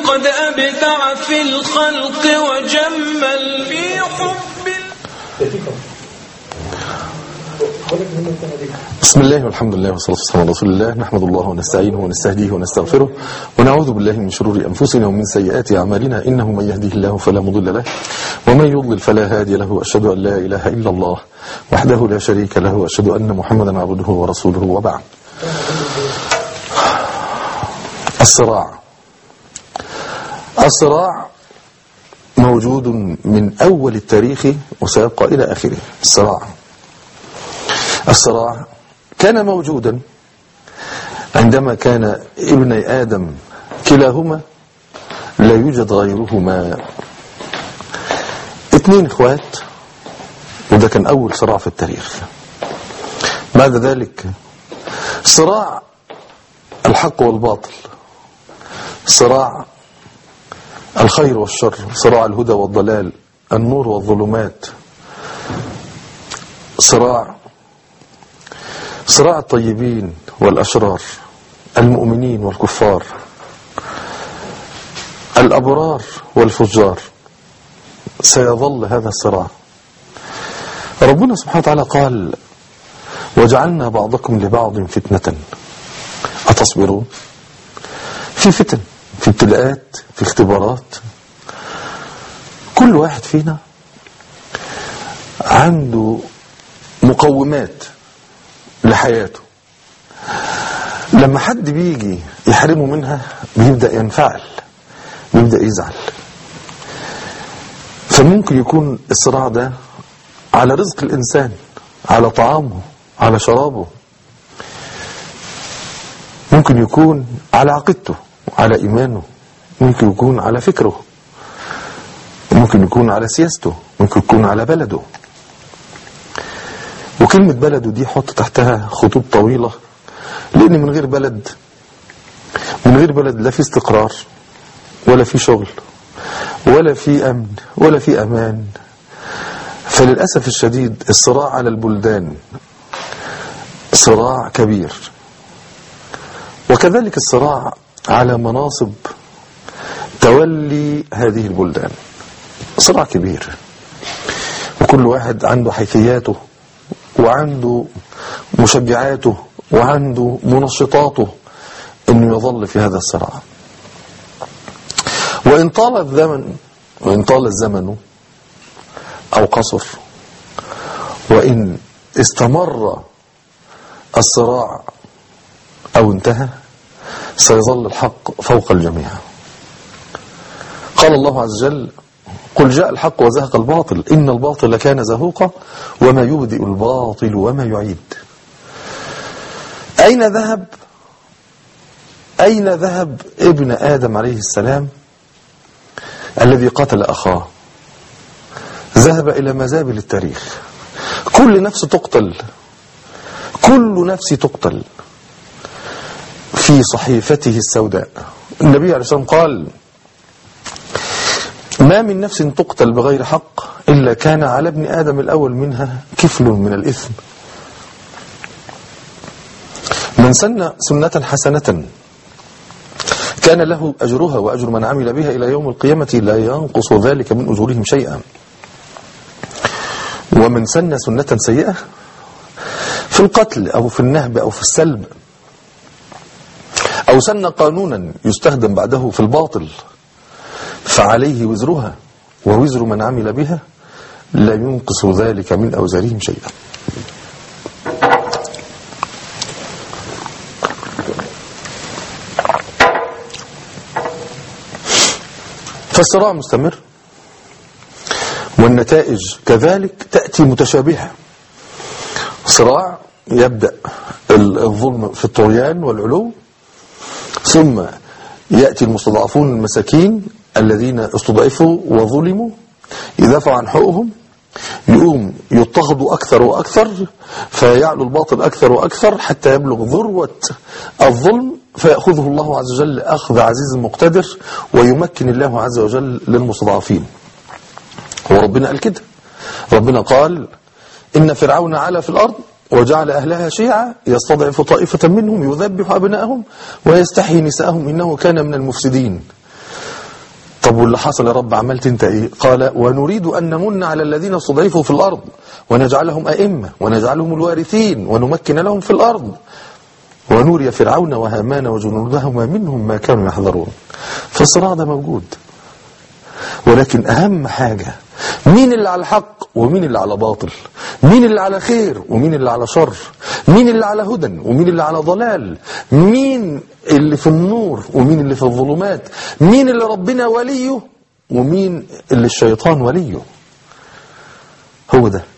قد أبدع في الخلق وجمل في حب بسم الله والحمد لله والصلاة والسلام على رسول الله نحمد الله ونستعينه ونستهديه ونستغفره ونعوذ بالله من شرور أنفسنا ومن سيئات أعمالنا إنه من يهديه الله فلا مضل له ومن يضلل فلا هادي له وأشهد أن لا إله إلا الله وحده لا شريك له وأشهد أن محمدا عبده ورسوله وبعد الصراع الصراع موجود من أول التاريخ وسيبقى إلى آخره الصراع الصراع كان موجودا عندما كان ابني آدم كلاهما لا يوجد غيرهما اثنين اخوات وده كان أول صراع في التاريخ بعد ذلك صراع الحق والباطل صراع الخير والشر صراع الهدى والضلال النور والظلمات صراع صراع الطيبين والأشرار المؤمنين والكفار الأبرار والفجار سيظل هذا الصراع ربنا سبحانه وتعالى قال وجعلنا بعضكم لبعض فتنة أتصبرون في فتن في ابتلاءات في اختبارات كل واحد فينا عنده مقومات لحياته لما حد بيجي يحرمه منها بيبدأ ينفعل بيبدأ يزعل فممكن يكون الصراع ده على رزق الإنسان على طعامه على شرابه ممكن يكون على عقيدته على إيمانه ممكن يكون على فكره ممكن يكون على سياسته ممكن يكون على بلده وكلمة بلده دي حط تحتها خطوط طويلة لأن من غير بلد من غير بلد لا في استقرار ولا في شغل ولا في أمن ولا في أمان فللأسف الشديد الصراع على البلدان صراع كبير وكذلك الصراع على مناصب تولي هذه البلدان صراع كبير وكل واحد عنده حيثياته وعنده مشجعاته وعنده منشطاته انه يظل في هذا الصراع وان طال الزمن وان طال الزمن او قصر وان استمر الصراع او انتهى سيظل الحق فوق الجميع قال الله عز وجل قل جاء الحق وزهق الباطل إن الباطل كان زهوقا وما يبدئ الباطل وما يعيد أين ذهب أين ذهب ابن آدم عليه السلام الذي قتل أخاه ذهب إلى مزابل التاريخ كل نفس تقتل كل نفس تقتل في صحيفته السوداء النبي عليه الصلاة والسلام قال ما من نفس تقتل بغير حق إلا كان على ابن آدم الأول منها كفل من الإثم من سن سنة حسنة كان له أجرها وأجر من عمل بها إلى يوم القيامة لا ينقص ذلك من أجورهم شيئا ومن سن سنة سيئة في القتل أو في النهب أو في السلب أو سن قانونا يستخدم بعده في الباطل فعليه وزرها ووزر من عمل بها لا ينقص ذلك من أوزارهم شيئا فالصراع مستمر والنتائج كذلك تأتي متشابهة صراع يبدأ الظلم في الطغيان والعلو ثم يأتي المستضعفون المساكين الذين استضعفوا وظلموا يدافعوا عن حقوقهم يقوم يضطهدوا أكثر وأكثر فيعلو الباطل أكثر وأكثر حتى يبلغ ذروة الظلم فيأخذه الله عز وجل أخذ عزيز مقتدر ويمكن الله عز وجل للمستضعفين وربنا قال كده ربنا قال إن فرعون علا في الأرض وجعل أهلها شيعا يستضعف طائفة منهم يذبح أبنائهم ويستحيي نساءهم إنه كان من المفسدين طب واللي حصل يا رب عملت انت ايه قال ونريد ان نمن على الذين استضعفوا في الارض ونجعلهم ائمه ونجعلهم الوارثين ونمكن لهم في الارض ونوري فرعون وهامان وجنودهما منهم ما كانوا يحذرون فالصراع ده موجود ولكن أهم حاجة مين اللي على الحق ومين اللي على باطل مين اللي على خير ومين اللي على شر مين اللي على هدى ومين اللي على ضلال مين اللي في النور ومين اللي في الظلمات مين اللي ربنا وليه ومين اللي الشيطان وليه هو ده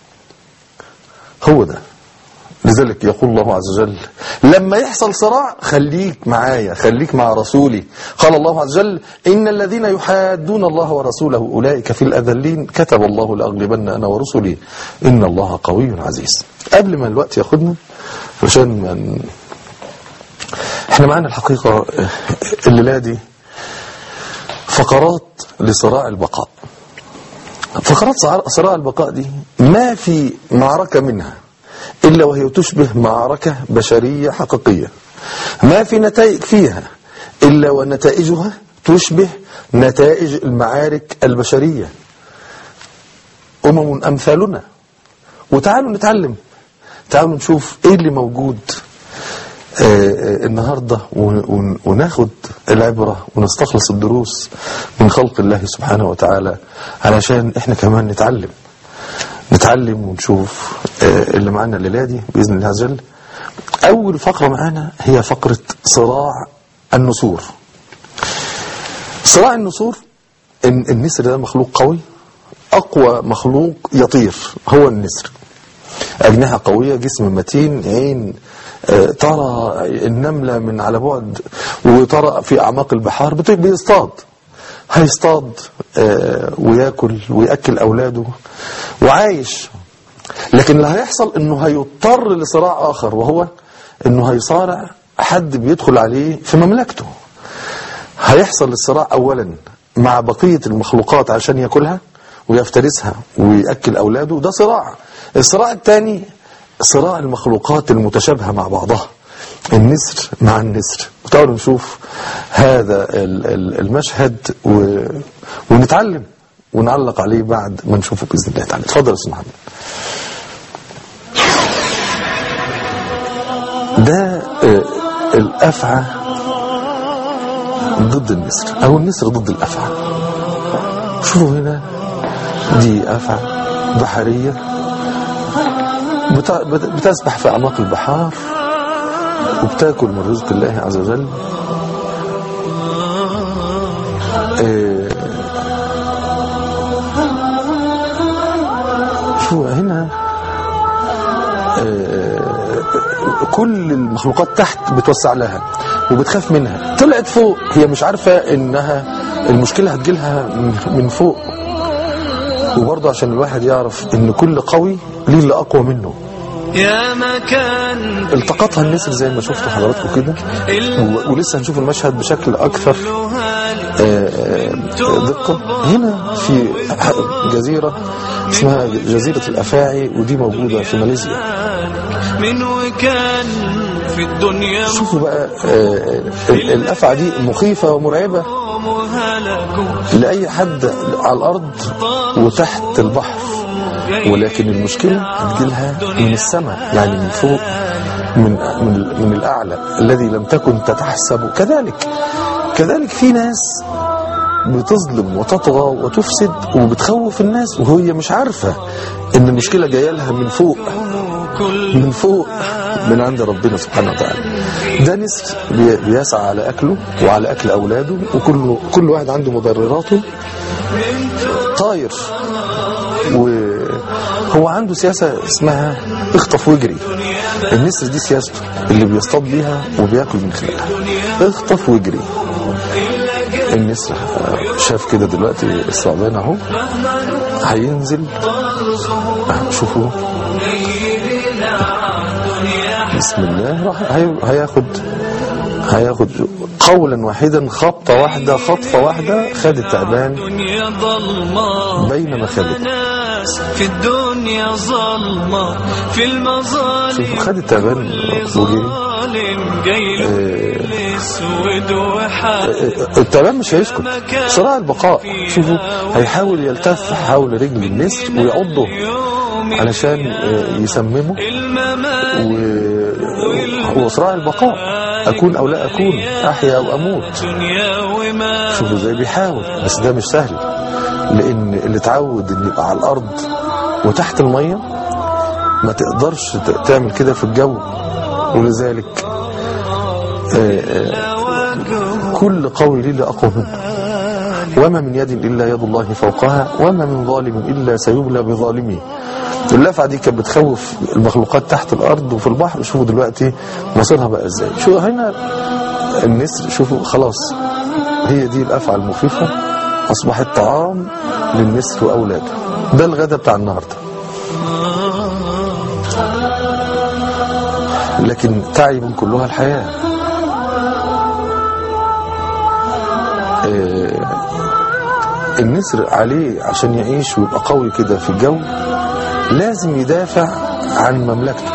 هو ده لذلك يقول الله عز وجل لما يحصل صراع خليك معايا خليك مع رسولي قال الله عز وجل إن الذين يحادون الله ورسوله أولئك في الأذلين كتب الله لأغلبن أنا ورسلي إن الله قوي عزيز قبل ما الوقت ياخدنا عشان من احنا معانا الحقيقة الليلة دي فقرات لصراع البقاء فقرات صراع البقاء دي ما في معركة منها إلا وهي تشبه معركة بشرية حقيقية ما في نتائج فيها إلا ونتائجها تشبه نتائج المعارك البشرية أمم أمثالنا وتعالوا نتعلم تعالوا نشوف إيه اللي موجود آه، آه، النهاردة ون- ون- وناخد العبرة ونستخلص الدروس من خلق الله سبحانه وتعالى علشان احنا كمان نتعلم نتعلم ونشوف آه، اللي معانا الليلة دي بإذن الله عز وجل أول فقرة معانا هي فقرة صراع النسور صراع النسور إن النسر ده مخلوق قوي أقوى مخلوق يطير هو النسر أجنحة قوية جسم متين عين آه، ترى النملة من على بعد وترى في أعماق البحار بت- بيصطاد هيصطاد آه، وياكل ويأكل أولاده وعايش لكن اللي هيحصل انه هيضطر لصراع اخر وهو انه هيصارع حد بيدخل عليه في مملكته هيحصل الصراع اولا مع بقية المخلوقات عشان ياكلها ويفترسها ويأكل اولاده ده صراع الصراع الثاني صراع المخلوقات المتشابهة مع بعضها النسر مع النسر وتعالوا نشوف هذا ال- ال- المشهد و... ونتعلم ونعلق عليه بعد ما نشوفه بإذن الله تعالى اتفضل يا أستاذ محمد ده آه، الأفعى ضد النسر أو النسر ضد الأفعى شوفوا هنا دي أفعى بحرية بت- بت- بتسبح في أعماق البحار وبتاكل من رزق الله عز وجل آه، شو هنا كل المخلوقات تحت بتوسع لها وبتخاف منها طلعت فوق هي مش عارفة انها المشكلة هتجيلها من- من فوق وبرضه عشان الواحد يعرف ان كل قوي ليه اللي اقوى منه يا مكان التقطها النسر زي ما شفتوا حضراتكم كده و- ولسه هنشوف المشهد بشكل اكثر آه، آه، دقة هنا في جزيرة اسمها جزيرة الأفاعي ودي موجودة في ماليزيا من وكان في الدنيا شوفوا بقى آه، ال- الأفعى دي مخيفة ومرعبة وهلكوا لأي حد على الأرض وتحت البحر ولكن المشكلة هتجيلها من السماء يعني من فوق من من من الأعلى الذي لم تكن تتحسب كذلك كذلك في ناس بتظلم وتطغى وتفسد وبتخوف الناس وهي مش عارفة ان المشكلة جاية لها من فوق كل من فوق من عند ربنا سبحانه وتعالى ده نسر بي- بيسعى على أكله وعلى أكل أولاده وكل كل واحد عنده مبرراته طاير وهو عنده سياسة اسمها اخطف واجري النسر دي سياسته اللي بيصطاد بيها وبياكل من خلالها اخطف واجري النسر شاف كده دلوقتي الثعبان اهو هينزل آه، شوفوا بسم الله راح هي- هياخد هياخد قولا واحدا خبطة واحدة خطفة واحدة خد التعبان الدنيا ظلمة بين مخالبه ناس في الدنيا ظلمة في المظالم شوفوا خد التعبان وجري ظالم جاي له الاسود وحال التمام مش هيسكت صراع البقاء شوفوا هيحاول يلتف حول رجل النسر ويعضه علشان آه، يسممه الممات و- هو صراع البقاء أكون أو لا أكون أحيا أو أموت دنيا وما شوفوا ازاي بيحاول بس ده مش سهل لأن اللي اتعود إن يبقى على الأرض وتحت المية ما تقدرش ت- تعمل كده في الجو ولذلك آه، آه، كل قوي لله أقوى منه وما من يد إلا يد الله فوقها وما من ظالم إلا سيبلى بظالمه اللفعة دي كانت بتخوف المخلوقات تحت الأرض وفي البحر شوفوا دلوقتي مصيرها بقى إزاي شو هنا النسر شوفوا خلاص هي دي الأفعى المخيفة أصبحت طعام للنسر وأولاده ده الغدا بتاع النهاردة لكن تعي من كلها الحياة آه، النسر عليه عشان يعيش ويبقى قوي كده في الجو لازم يدافع عن مملكته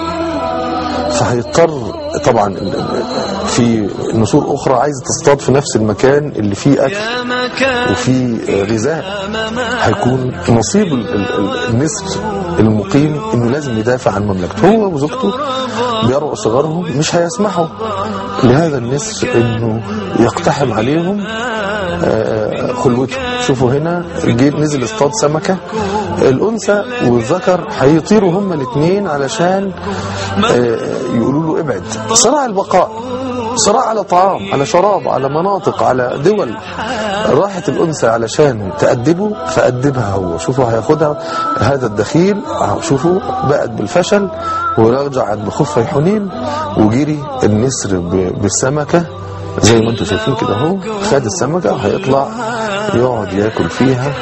فهيضطر طبعا في نسور اخرى عايزه تصطاد في نفس المكان اللي فيه اكل يا مكان وفيه غذاء هيكون نصيب ال- ال- ال- النسر المقيم انه لازم يدافع عن مملكته هو وزوجته بيرعوا صغارهم مش هيسمحوا لهذا النسر انه يقتحم عليهم آه، خلوته شوفوا هنا جه نزل اصطاد سمكة الأنثى والذكر هيطيروا هما الاثنين علشان آه، يقولوا له ابعد صراع البقاء صراع على طعام على شراب على مناطق على دول راحت الأنثى علشان تأدبه فأدبها هو شوفوا هياخدها هذا الدخيل أهو شوفوا بقت بالفشل ورجع عند خفي حنين وجري النسر ب- بالسمكة زي ما انتم شايفين كده اهو خد السمكة هيطلع يقعد ياكل فيها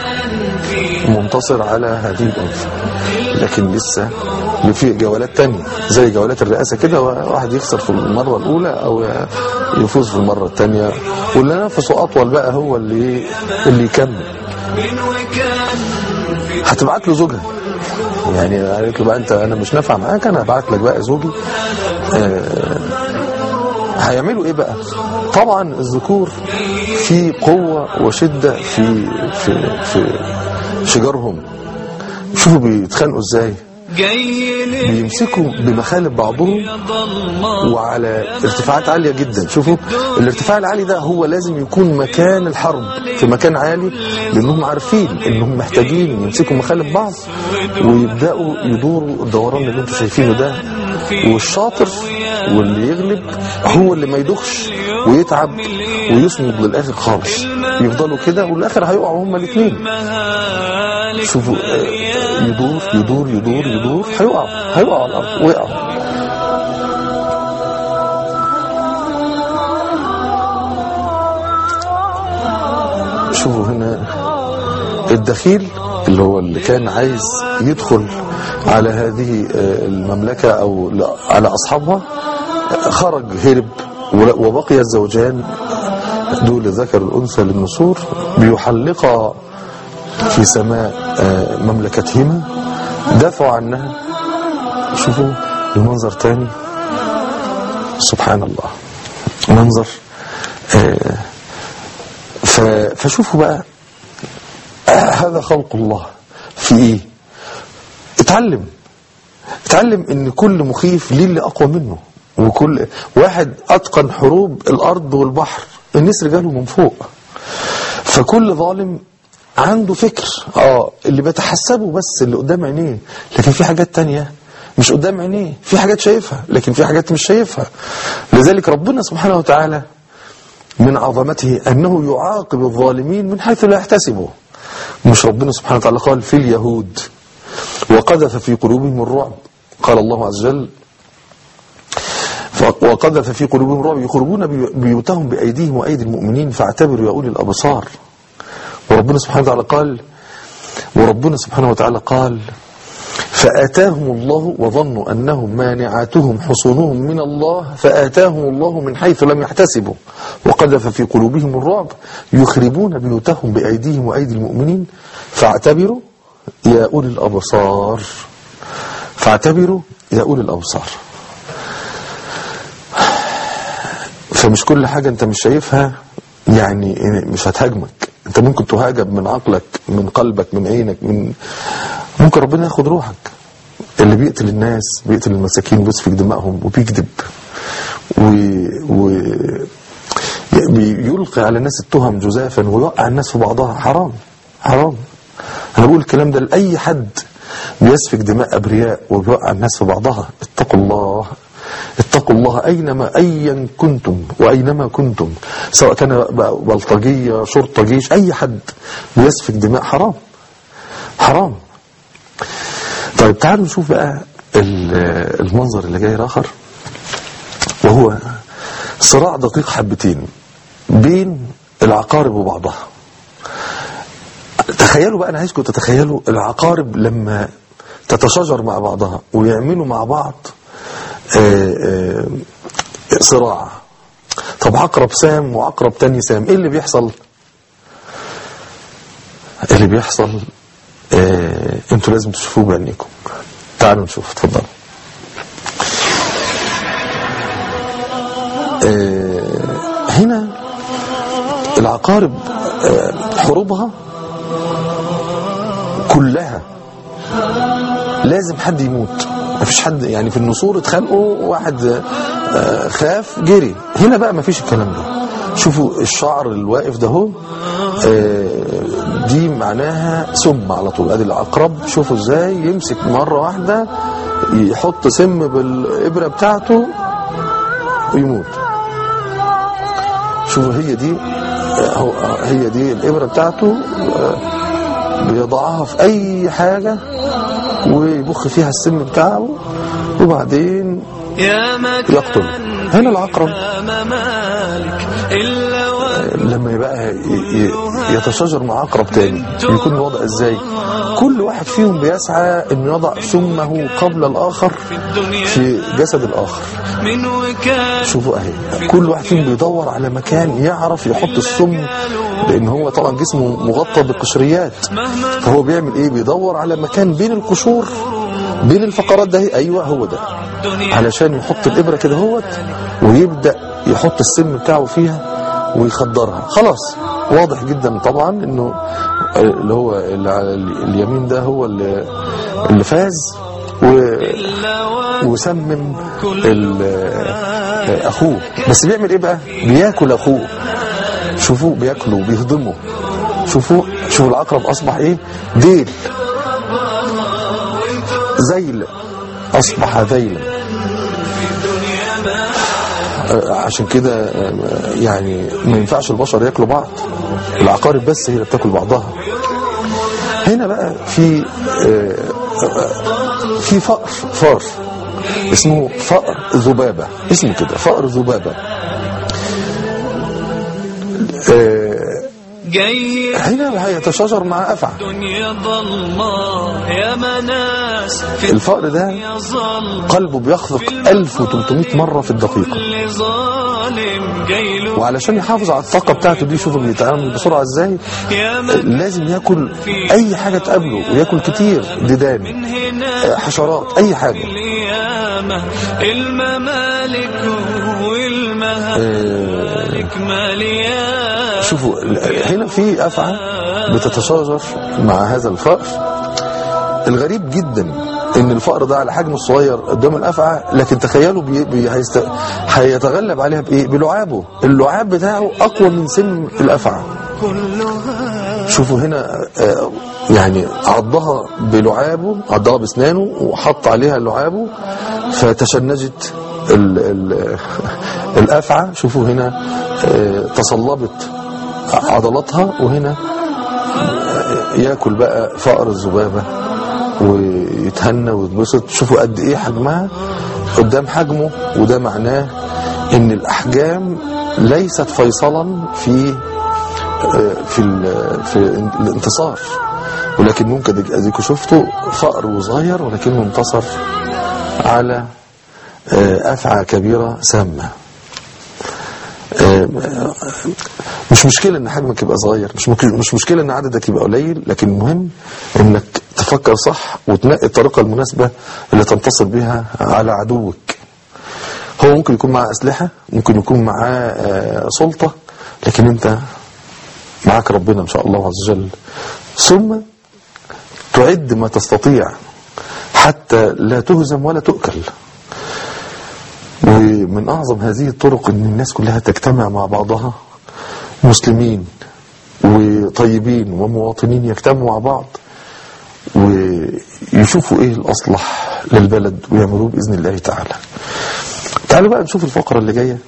منتصر على هذه الأنثى لكن لسه في جولات تانية زي جولات الرئاسة كده واحد يخسر في المرة الأولى أو يفوز في المرة التانية واللي نفسه أطول بقى هو اللي اللي يكمل من وكان هتبعت له زوجها يعني قالت له بقى انت انا مش نافع معاك انا هبعت لك بقى زوجي آه هيعملوا ايه بقى طبعا الذكور في قوة وشدة في في في شجرهم شوفوا بيتخانقوا ازاي جاي لي بيمسكوا بمخالب بعضهم ضلمة وعلى ارتفاعات عالية جدا شوفوا الارتفاع العالي ده هو لازم يكون مكان الحرب في مكان عالي لأنهم عارفين أنهم محتاجين يمسكوا مخالب بعض ويبدأوا يدوروا الدوران اللي انتم شايفينه ده والشاطر واللي يغلب هو اللي ما يدخش ويتعب ويصمد للآخر خالص يفضلوا كده والآخر هيقعوا هما الاثنين مهالك شوفوا آه، يدور يدور يدور يدور هيقعوا هيقعوا على الأرض ويقعوا شوفوا هنا الدخيل اللي هو اللي كان عايز يدخل على هذه آه، المملكة أو لا- على أصحابها آه، خرج هرب ولا- وبقي الزوجان دول الذكر الأنثى للنسور بيحلقا في سماء آه، مملكتهما دافعوا عنها شوفوا المنظر تاني سبحان الله منظر آه، ف- فشوفوا بقى آه، هذا خلق الله في ايه اتعلم اتعلم ان كل مخيف ليه اللي اقوى منه وكل واحد اتقن حروب الارض والبحر النسر جاله من فوق فكل ظالم عنده فكر اه اللي بيتحسبه بس اللي قدام عينيه لكن في حاجات تانية مش قدام عينيه في حاجات شايفها لكن في حاجات مش شايفها لذلك ربنا سبحانه وتعالى من عظمته أنه يعاقب الظالمين من حيث لا يحتسبوا مش ربنا سبحانه وتعالى قال في اليهود وقذف في قلوبهم الرعب قال الله عز وجل ف- وقذف في قلوبهم الرعب يخربون بي- بيوتهم بأيديهم وأيدي المؤمنين فاعتبروا يا أولي الأبصار وربنا سبحانه وتعالى قال وربنا سبحانه وتعالى قال فآتاهم الله وظنوا أنهم مانعاتهم حصونهم من الله فآتاهم الله من حيث لم يحتسبوا وقذف في قلوبهم الرعب يخربون بيوتهم بأيديهم وأيدي المؤمنين فاعتبروا يا أولي الأبصار فاعتبروا يا أولي الأبصار فمش كل حاجة انت مش شايفها يعني مش هتهاجمك انت ممكن تهاجم من عقلك من قلبك من عينك من ممكن ربنا ياخد روحك اللي بيقتل الناس بيقتل المساكين وبيسفك دمائهم وبيكذب و... و... بيلقي على الناس التهم جزافا ويوقع الناس في بعضها حرام حرام انا بقول الكلام ده لاي حد بيسفك دماء ابرياء وبيوقع الناس في بعضها اتقوا الله اتقوا الله اينما ايا كنتم واينما كنتم سواء كان بلطجيه شرطه جيش اي حد بيسفك دماء حرام حرام طيب تعالوا نشوف بقى ال- المنظر اللي جاي الاخر وهو صراع دقيق حبتين بين العقارب وبعضها تخيلوا بقى انا عايزكم تتخيلوا العقارب لما تتشاجر مع بعضها ويعملوا مع بعض آه، آه، صراع طب عقرب سام وعقرب تاني سام ايه اللي بيحصل اللي بيحصل آه، انتوا لازم تشوفوه بعينيكم تعالوا نشوف اتفضلوا آه، هنا العقارب آه، حروبها كلها لازم حد يموت مفيش حد يعني في النسور اتخانقوا واحد آه، خاف جري هنا بقى مفيش الكلام ده شوفوا الشعر الواقف ده هو آه، دي معناها سم على طول ادي العقرب شوفوا ازاي يمسك مره واحده يحط سم بالابره بتاعته ويموت شوفوا هي دي آه، هو آه، هي دي الابره بتاعته آه، بيضعها في اي حاجه ويبخ فيها السم بتاعه وبعدين يا مكان يقتل. هنا العقرب. يا ممالك إلا وأنت لما يبقى ي- ي- يتشاجر مع عقرب تاني يكون الوضع ازاي كل واحد فيهم بيسعى انه يضع سمه قبل الاخر الدنيا في جسد الاخر من وكان شوفوا اهي كل واحد فيهم بيدور على مكان يعرف يحط السم لان هو طبعا جسمه مغطى بقشريات مهما فهو بيعمل ايه بيدور على مكان بين القشور بين الفقرات ده ايوه هو ده الدنيا علشان يحط الابره كده هوت ويبدا يحط السم بتاعه فيها ويخدرها خلاص واضح جدا طبعا انه اللي هو اللي على اليمين ده هو اللي, اللي فاز و إلا وأنت وسمم ال- اخوه بس بيعمل ايه بقى بياكل اخوه شوفوا بياكله وبيهضمه شوفوا شوفوا العقرب اصبح ايه ديل ذيل اصبح ذيلا آه، عشان كده آه، يعني ما ينفعش البشر ياكلوا بعض العقارب بس هي اللي بتاكل بعضها هنا بقى في آه، آه، في فأر فار اسمه فأر ذبابة اسمه كده فأر ذبابة آه، جاي هنا هيتشاجر مع أفعى الدنيا ضلمة يا مناس في الفأر ده الدنيا ظل قلبه بيخفق 1300 مرة في الدقيقة كل ظالم جاي له وعلشان يحافظ على الطاقة بتاعته دي شوفوا بيتعامل بسرعة ازاي يا من لازم ياكل اي حاجة تقابله وياكل كتير ديدان هنا حشرات اي حاجة القيامة الممالك والمهالك ماليات شوفوا هنا في أفعى بتتشاجر مع هذا الفأر الغريب جدا ان الفأر ده على حجمه الصغير قدام الأفعى لكن تخيلوا بي بي هيست... هيتغلب عليها بإيه؟ بلعابه اللعاب بتاعه أقوى من سم الأفعى كلها شوفوا هنا آه، يعني عضها بلعابه عضها باسنانه وحط عليها لعابه فتشنجت ال ال الافعى شوفوا هنا آه، تصلبت عضلاتها وهنا آه، ياكل بقى فأر الذبابه ويتهنى ويتبسط شوفوا قد ايه حجمها قدام حجمه وده معناه ان الاحجام ليست فيصلا في في ال- في الانتصار ولكن ممكن اديكوا شفتوا فأر وصغير ولكنه انتصر على آه، أفعى كبيرة سامة آه، مش مشكلة ان حجمك يبقى صغير مش مك- مش مشكلة ان عددك يبقى قليل لكن المهم انك تفكر صح وتنقي الطريقة المناسبة اللي تنتصر بها على عدوك هو ممكن يكون معاه أسلحة ممكن يكون معاه آه، سلطة لكن أنت معاك ربنا إن شاء الله عز وجل ثم تعد ما تستطيع حتى لا تهزم ولا تؤكل ومن أعظم هذه الطرق أن الناس كلها تجتمع مع بعضها مسلمين وطيبين ومواطنين يجتمعوا مع بعض ويشوفوا ايه الأصلح للبلد ويعملوه بإذن الله تعالى تعالوا بقى نشوف الفقرة اللي جاية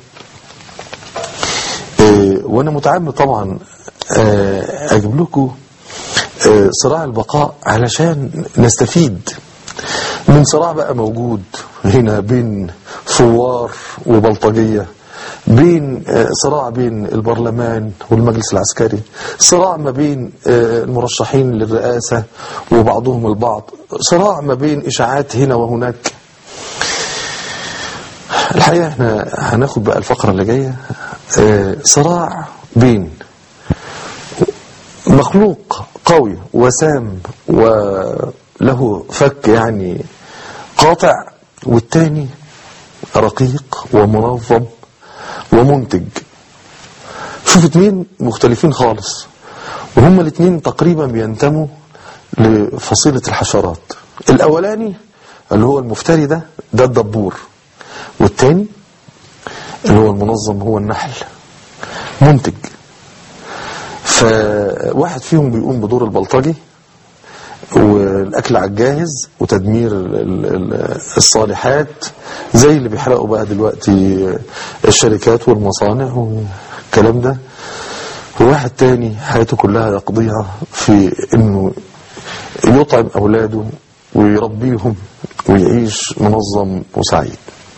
آه، وانا متعمد طبعا آه، اجيب لكم آه، صراع البقاء علشان نستفيد من صراع بقى موجود هنا بين ثوار وبلطجية بين آه، صراع بين البرلمان والمجلس العسكري صراع ما بين آه، المرشحين للرئاسة وبعضهم البعض صراع ما بين إشاعات هنا وهناك الحقيقة احنا هناخد بقى الفقرة اللي جاية آه، صراع بين مخلوق قوي وسام وله فك يعني قاطع والتاني رقيق ومنظم ومنتج شوف اتنين مختلفين خالص وهما الاتنين تقريبا بينتموا لفصيلة الحشرات الاولاني اللي هو المفتري ده ده الدبور والتاني اللي هو المنظم هو النحل منتج فواحد فيهم بيقوم بدور البلطجي والاكل على الجاهز وتدمير ال- ال- ال- الصالحات زي اللي بيحرقوا بقى دلوقتي الشركات والمصانع والكلام ده وواحد تاني حياته كلها يقضيها في انه يطعم اولاده ويربيهم ويعيش منظم وسعيد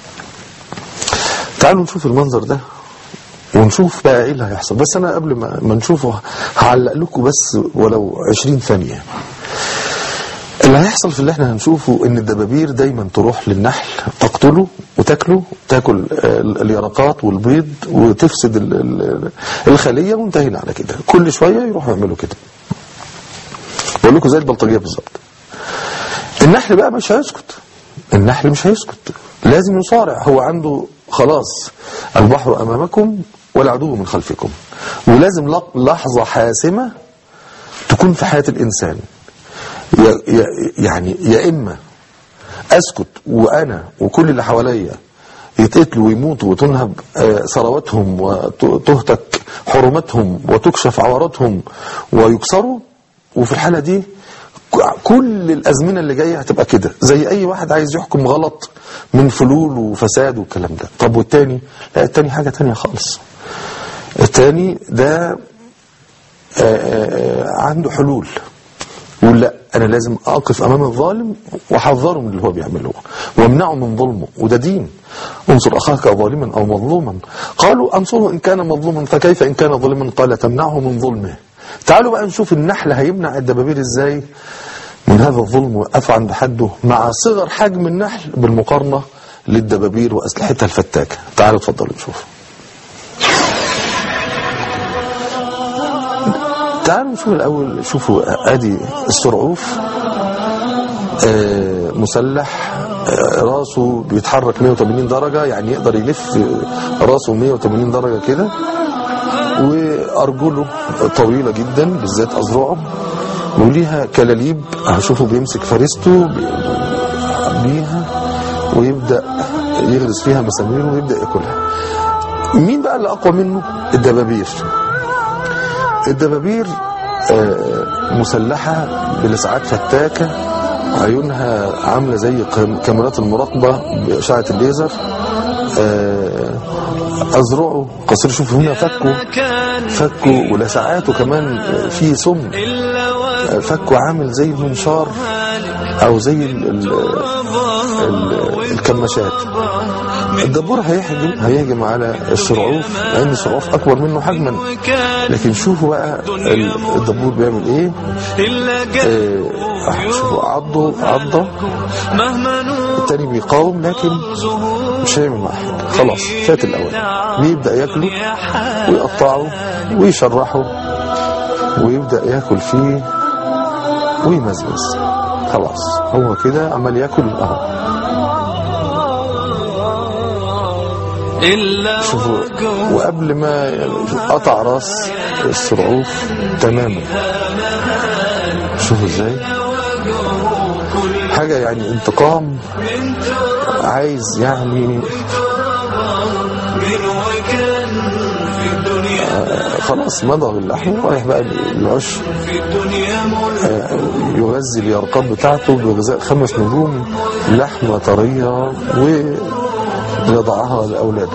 تعالوا نشوف المنظر ده ونشوف بقى ايه اللي هيحصل بس انا قبل ما ما نشوفه هعلق لكم بس ولو 20 ثانية اللي هيحصل في اللي احنا هنشوفه ان الدبابير دايما تروح للنحل تقتله وتاكله تاكل آه، اليرقات والبيض وتفسد ال- ال- الخلية وانتهينا على كده كل شوية يروحوا يعملوا كده بقول لكم زي البلطجية بالظبط النحل بقى مش هيسكت النحل مش هيسكت لازم يصارع هو عنده خلاص البحر أمامكم والعدو من خلفكم ولازم لق- لحظة حاسمة تكون في حياة الإنسان ي- ي- يعني يا إما أسكت وأنا وكل اللي حواليا يتقتلوا ويموتوا وتنهب آه، ثرواتهم وتهتك حرمتهم وتكشف عوراتهم ويكسروا وفي الحالة دي ك- كل الأزمنة اللي جاية هتبقى كده زي أي واحد عايز يحكم غلط من فلول وفساد والكلام ده طب والتاني لا التاني حاجة تانية خالص التاني ده آه، آه، عنده حلول يقول لا انا لازم اقف امام الظالم واحذره من اللي هو بيعمله وامنعه من ظلمه وده دين انصر اخاك ظالما او مظلوما قالوا انصره ان كان مظلوما فكيف ان كان ظالما قال تمنعه من ظلمه تعالوا بقى نشوف النحل هيمنع الدبابير ازاي من هذا الظلم وقف عند حده مع صغر حجم النحل بالمقارنه للدبابير واسلحتها الفتاكه تعالوا اتفضلوا نشوف تعالوا نشوف الأول شوفوا أدي السرعوف آه، مسلح آه، راسه بيتحرك 180 درجة يعني يقدر يلف راسه 180 درجة كده وأرجله طويلة جدا بالذات أذرعه وليها كلاليب هشوفه بيمسك فريسته بي- بيها ويبدأ يغرس فيها مسامير ويبدأ ياكلها مين بقى اللي أقوى منه الدبابير الدبابير آه، مسلحة بلسعات فتاكة عيونها عاملة زي كام- كاميرات المراقبة بأشعة الليزر آه، أذرعه قصير شوف هنا فكه كان فكه ولسعاته كمان آه، فيه سم إلا آه، فكه عامل زي المنشار وهالك أو زي ال- ال- ال- الكماشات الدبور هيهجم هيهجم على السرعوف لأن السرعوف أكبر منه حجما وكان لكن شوفوا بقى ال- الدبور بيعمل ايه إلا آه، قلبه شوفوا عضه عضه مهما نور التاني بيقاوم لكن زهور مش هيعمل معاه حاجه خلاص فات الاول بيبدا ياكله ويقطعه ويشرحه ويبدا ياكل فيه ويمزمز خلاص هو كده عمال ياكل اهو إلا شوفوا وجهه وقبل ما قطع راس الصرعوف تماما شوفوا ازاي حاجة يعني انتقام عايز يعني من وكان في الدنيا خلاص مضغ اللحم رايح بقى العش في الدنيا ملك يغذي اليرقات بتاعته بغذاء خمس نجوم لحمة طرية ويضعها لأولاده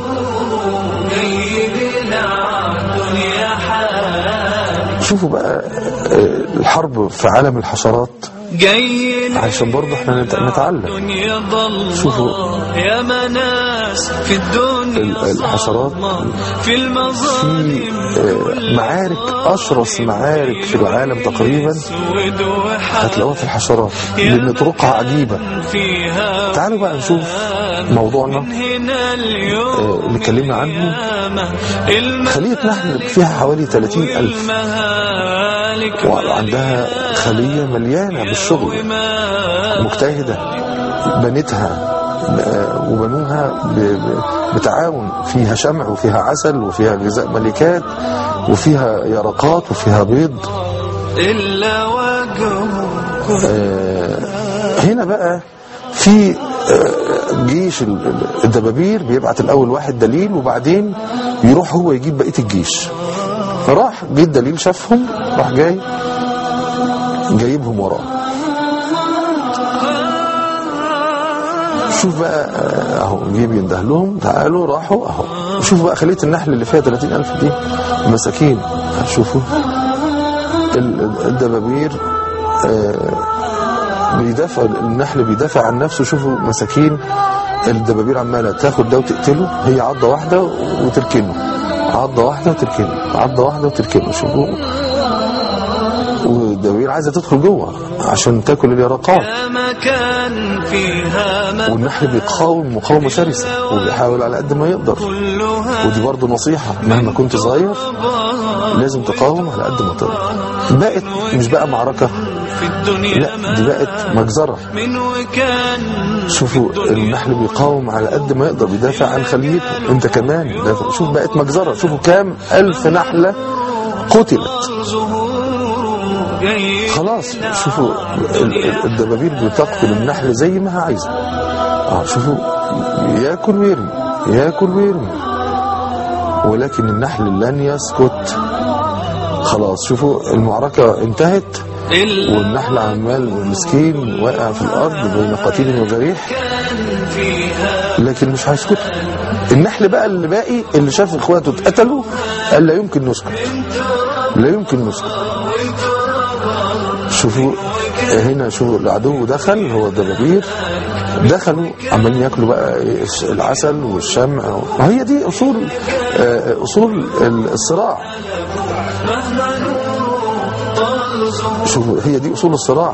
جيدنا الدنيا حال شوفوا بقى آه، الحرب في عالم الحشرات جايين عشان برضه احنا نت- نتعلم الدنيا ضل شوفوا. يا مناس في الدنيا ال- الحشرات ظلمة. في في المظالم آه، معارك أشرس معارك في العالم تقريبا سود وحال هتلاقوها في الحشرات لأن طرقها عجيبة فيها تعالوا بقى نشوف موضوعنا من هنا اليوم آه، اللي اتكلمنا عنه القيامة الملك خلية نحل فيها حوالي 30 ألف المهالك وعندها خلية مليانة بالشغل مجتهدة بنتها آه، وبنوها ب- ب- بتعاون فيها شمع وفيها عسل وفيها غذاء ملكات وفيها يرقات وفيها بيض إلا وجهه آه، هنا بقى في آه، جيش ال- ال- الدبابير بيبعت الأول واحد دليل وبعدين يروح هو يجيب بقية الجيش راح جه الدليل شافهم راح جاي جايبهم وراه شوف بقى آه، اهو جه بينده لهم تعالوا راحوا اهو شوف بقى خليه النحل اللي فيها 30000 دي مساكين شوفوا ال- ال- الدبابير آه، بيدافع النحل بيدافع عن نفسه شوفوا مساكين الدبابير عماله تاخد ده وتقتله هي عضه واحده وتركنه عضه واحده وتركنه عضه واحده وتركنه شوفوا والدبابير عايزه تدخل جوه عشان تاكل اليرقات يا مكان فيها ما والنحل بيقاوم مقاومه شرسه وبيحاول على قد ما يقدر كلها ودي برضه نصيحه مهما كنت صغير لازم تقاوم على قد ما تقدر بقت مش بقى معركه في الدنيا لا دي بقت مجزره من وكان شوفوا النحل بيقاوم على قد ما يقدر بيدافع عن خليته انت كمان دافع شوف بقت مجزره شوفوا كام الف نحله قتلت ظهور جاي خلاص شوفوا ال- ال- الدبابير بتقتل النحل زي ما هي عايزه اه شوفوا ياكل ويرمي ياكل ويرمي ولكن النحل لن يسكت خلاص شوفوا المعركه انتهت إلا والنحل عمال مسكين واقع في الارض بين قتيل وجريح فيها لكن مش هيسكتوا النحل بقى اللي باقي اللي شاف اخواته اتقتلوا قال لا يمكن نسكت لا يمكن نسكت شوفوا هنا شوفوا العدو دخل هو الدبابير دخلوا عمالين ياكلوا بقى إيه العسل والشمع وهي دي اصول آه، اصول الصراع شوفوا هي دي اصول الصراع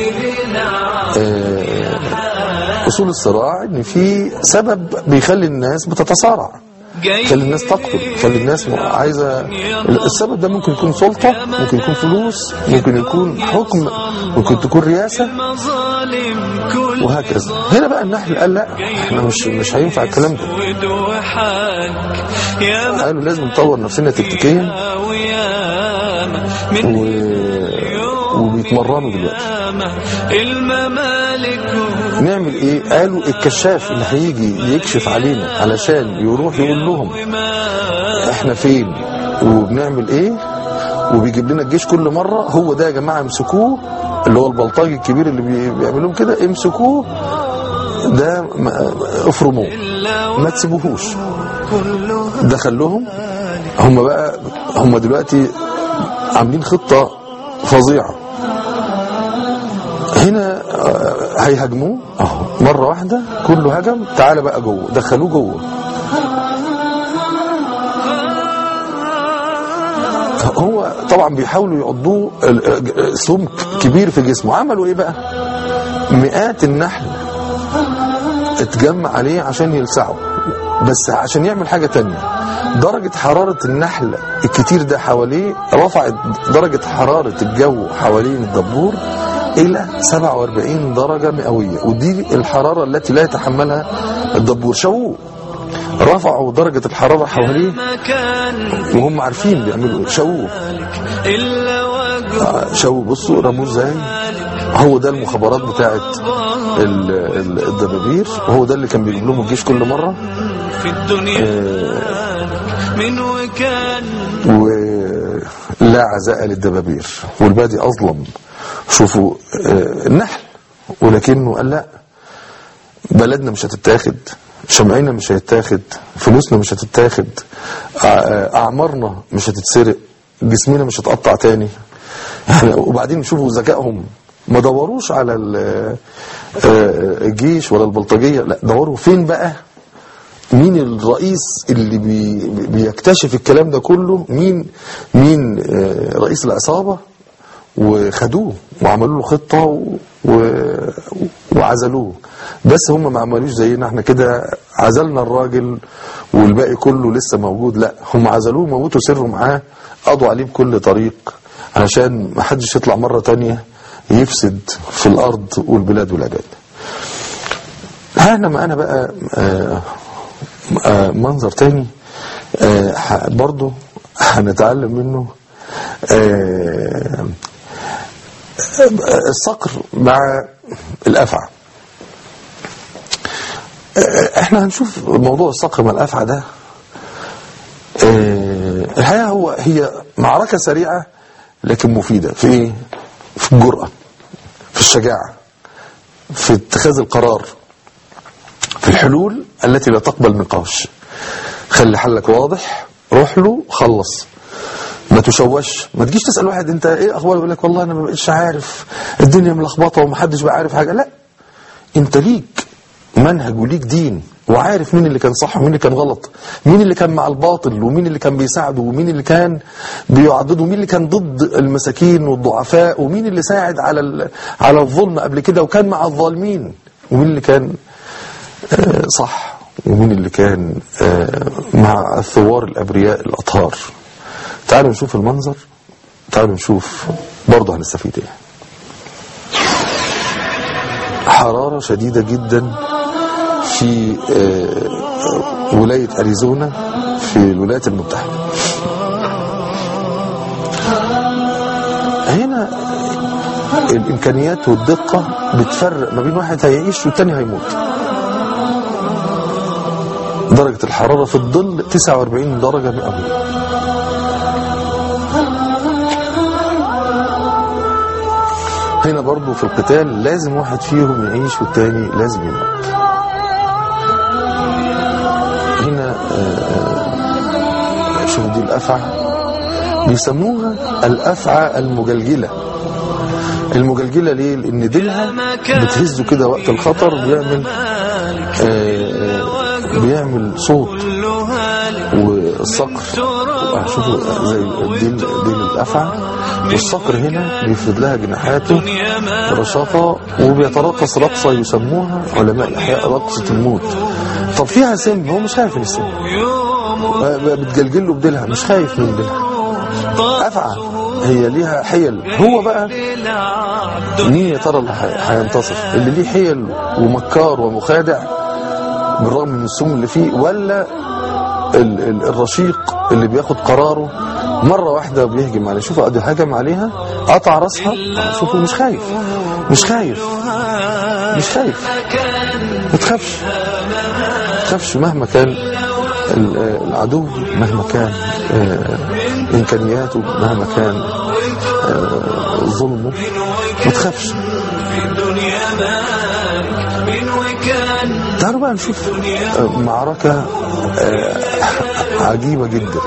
آه، اصول الصراع ان في سبب بيخلي الناس بتتصارع جاي يخلي الناس تقتل يخلي الناس م- عايزه السبب ده ممكن يكون سلطه ممكن يكون فلوس ممكن يكون حكم ممكن تكون رياسه مظالم كل وهكذا هنا بقى النحل قال لا احنا مش مش هينفع الكلام ده ود وحاج يا قالوا لازم نطور نفسنا تكتيكيا وياما من و... وبيتمرنوا دلوقتي ياما الممالك نعمل ايه قالوا الكشاف اللي هيجي يكشف علينا علشان يروح يقول لهم احنا فين وبنعمل ايه وبيجيب لنا الجيش كل مرة هو ده يا جماعة امسكوه اللي هو البلطجي الكبير اللي بي- بيعملوه كده امسكوه ده ما- افرموه ما تسيبوهوش كله دخلهم هم بقى هم دلوقتي عاملين خطة فظيعة هنا آه، هيهاجموه اهو مرة واحدة كله هجم تعالى بقى جوه دخلوه جوه هو طبعا بيحاولوا يعضوه ال- ال- سمك كبير في جسمه عملوا ايه بقى مئات النحل اتجمع عليه عشان يلسعه بس عشان يعمل حاجة تانية درجة حرارة النحل الكتير ده حواليه رفعت درجة حرارة الجو حوالين الدبور إلى 47 درجة مئوية ودي الحرارة التي لا يتحملها الدبور شووه رفعوا درجة الحرارة حواليه مكان وهم عارفين بيعملوا شوه إلا وجه آه، شوه بصوا رموه ازاي هو ده المخابرات بتاعت ال- ال- الدبابير وهو ده اللي كان بيجيب لهم الجيش كل مرة في الدنيا من وكان ولا عزاء للدبابير والبادي أظلم شوفوا آه، النحل ولكنه قال لا بلدنا مش هتتاخد شمعنا مش هيتاخد فلوسنا مش هتتاخد أع- أعمارنا مش هتتسرق جسمنا مش هتقطع تاني يعني وبعدين شوفوا ذكائهم ما دوروش على ال- آه، الجيش ولا البلطجية لا دوروا فين بقى مين الرئيس اللي بي بيكتشف الكلام ده كله مين مين آه، رئيس العصابة وخدوه وعملوا له خطة و... و... وعزلوه بس هم ما عملوش زينا احنا كده عزلنا الراجل والباقي كله لسه موجود لا هم عزلوه موتوا سره معاه قضوا عليه بكل طريق علشان ما حدش يطلع مرة تانية يفسد في الأرض والبلاد والعباد هنا ما أنا بقى آه آه منظر تاني آه ح- برضو هنتعلم منه آه الصقر مع الأفعى آه، احنا هنشوف موضوع الصقر مع الأفعى ده آه، الحقيقة هو هي معركة سريعة لكن مفيدة في ايه في الجرأة في الشجاعة في اتخاذ القرار في الحلول التي لا تقبل نقاش خلي حلك واضح روح له خلص ما تشوش ما تجيش تسأل واحد انت ايه اخبار يقول لك والله انا ما بقتش عارف الدنيا ملخبطه ومحدش بقى عارف حاجه لا انت ليك منهج وليك دين وعارف مين اللي كان صح ومين اللي كان غلط مين اللي كان مع الباطل ومين اللي كان بيساعده ومين اللي كان بيعضده ومين اللي كان ضد المساكين والضعفاء ومين اللي ساعد على ال- على الظلم قبل كده وكان مع الظالمين ومين اللي كان آه، صح ومين اللي كان آه، مع الثوار الأبرياء الأطهار تعالوا نشوف المنظر تعالوا نشوف برضه هنستفيد ايه حرارة شديدة جدا في آه، ولاية أريزونا في الولايات المتحدة هنا الإمكانيات والدقة بتفرق ما بين واحد هيعيش والتاني هيموت درجة الحرارة في الظل 49 درجة مئوية هنا برضو في القتال لازم واحد فيهم يعيش والتاني لازم يموت هنا آه، شوف دي الأفعى بيسموها الأفعى المجلجلة المجلجلة ليه؟ لأن ديلها بتهزه كده وقت الخطر بيعمل آه، آه، بيعمل صوت والصقر آه، شوفوا زي الديل ديل الأفعى والصقر هنا بيفرد لها جناحاته رشاقة وبيترقص رقصة يسموها علماء الأحياء رقصة الموت طب فيها سم هو مش خايف من السم آه، بتجلجل له بديلها مش خايف من ديلها أفعى هي ليها حيل هو بقى مين يا ترى اللي هي- هينتصر اللي ليه حيل ومكار ومخادع بالرغم من السم اللي فيه ولا ال ال الرشيق اللي بياخد قراره مرة واحدة بيهجم عليها شوفوا قد هجم عليها قطع راسها شوفوا مش خايف مش خايف مش خايف ما تخافش ما تخافش مهما كان ال- آه، العدو مهما كان آه، إمكانياته مهما كان آه، ظلمه ما تخافش تعالوا بقى نشوف آه، معركة آه، عجيبة جدا